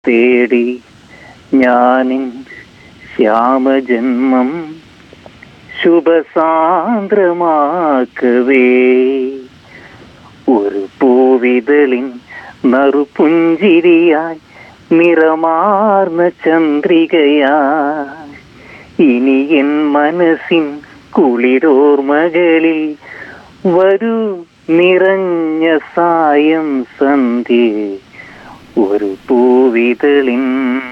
തേടി ഞാനിൻ ശ്യാമജന്മം ശുഭസാന്ദ്രമാക്കവേ ഒരു പൂവിതളിൻ നറുപുഞ്ചിരിയായി നിറമാർന്ന ചന്ദ്രികയായി ഇനി എൻ മനസ്സിൻ കുളിരോർമകളിൽ വരൂ നിറഞ്ഞ സായം സന്ധ്യ ഒരു പൂവിതളിൻ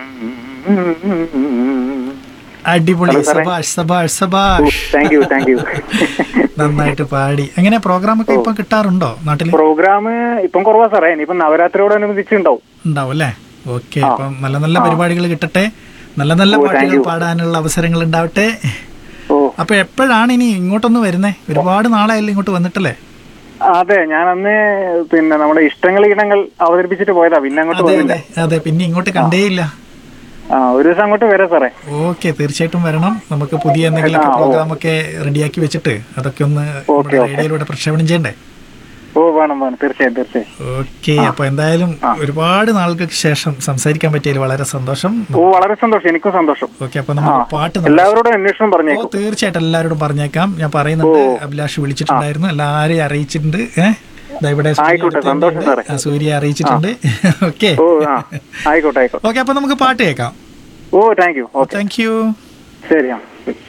അടിപൊളി ഹലോ സാറേ. സബാഷ് സബാഷ് സബാഷ് താങ്ക് യു താങ്ക് യു നന്നായിട്ട് പാടി എങ്ങനെ പ്രോഗ്രാം ഒക്കെ ഇപ്പൊ കിട്ടാറുണ്ടോ നാട്ടില് പ്രോഗ്രാം ഇപ്പം കുറവാ സാറേ ഇനിയിപ്പം നവരാത്രിയോടനുബന്ധിച്ചുണ്ടാവും ഉണ്ടാവും അല്ലേ ഓക്കെ ആ. അപ്പം നല്ല നല്ല പരിപാടികൾ കിട്ടട്ടെ നല്ല നല്ല ഓ, thank പാട്ടുകൾ you. പാടാനുള്ള അവസരങ്ങൾ ഉണ്ടാവട്ടെ ഓ അപ്പൊ എപ്പോഴാണ് ഇനി ഇങ്ങോട്ടൊന്ന് വരുന്നേ ഒരുപാട് നാളായല്ലോ ഇങ്ങോട്ട് വന്നിട്ടല്ലേ അതെ ഞാൻ അന്ന് പിന്നെ നമ്മുടെ ഇഷ്ടങ്ങൾ ഇടങ്ങൾ അവതരിപ്പിച്ചിട്ട് പോയതാ പിന്നെ അങ്ങോട്ട് അതെ പോയില്ല അതെ അതെ പിന്നെ ഇങ്ങോട്ട് കണ്ടേയില്ല ആ ഒരു ദിവസം അങ്ങോട്ട് വരാം സാറേ ഓക്കെ തീർച്ചയായിട്ടും വരണം നമുക്ക് പുതിയ എന്തെങ്കിലും ആ, ഓ. പ്രോഗ്രാം ഒക്കെ റെഡിയാക്കി വെച്ചിട്ട് അതൊക്കെ ഒന്ന് ഓക്കെ, ഓക്കെ. റേഡിയോയിലൂടെ പ്രക്ഷേപണം ചെയ്യണ്ടേ ഓ വേണം വേണം തീർച്ചയായും തീർച്ചയായും ഓക്കെ അപ്പൊ എന്തായാലും ആ. ഒരുപാട് നാളുകൾക്ക് ശേഷം സംസാരിക്കാൻ പറ്റിയതിൽ വളരെ സന്തോഷം ഓ വളരെ സന്തോഷം എനിക്കും സന്തോഷം ഓക്കെ അപ്പൊ ആ നമുക്ക് പാട്ട് നമ്മൾ- എല്ലാവരോടും അന്വേഷണം ഓ പറഞ്ഞേക്കും തീർച്ചയായിട്ടും എല്ലാവരോടും പറഞ്ഞേക്കാം ഞാൻ പറയുന്നുണ്ട് ഓ. അഭിലാഷ് വിളിച്ചിട്ടുണ്ടായിരുന്നു എല്ലാരെയും അറിയിച്ചിട്ടുണ്ട് ഏഹ് ദാ ഇവിടെ സൂര്യ ആയിക്കോട്ടെ, അടുത്ത് സന്തോഷം തന്നെയുണ്ട്. സാറേ. ആ, സൂര്യ അറിയിച്ചിട്ടുണ്ട് ഓക്കെ ഓ ആ ആയിക്കോട്ടെ ആയിക്കോട്ടെ ഓക്കെ അപ്പൊ നമുക്ക് പാട്ട് കേൾക്കാം ഓ thank you okay thank you ശരി ആ ശരി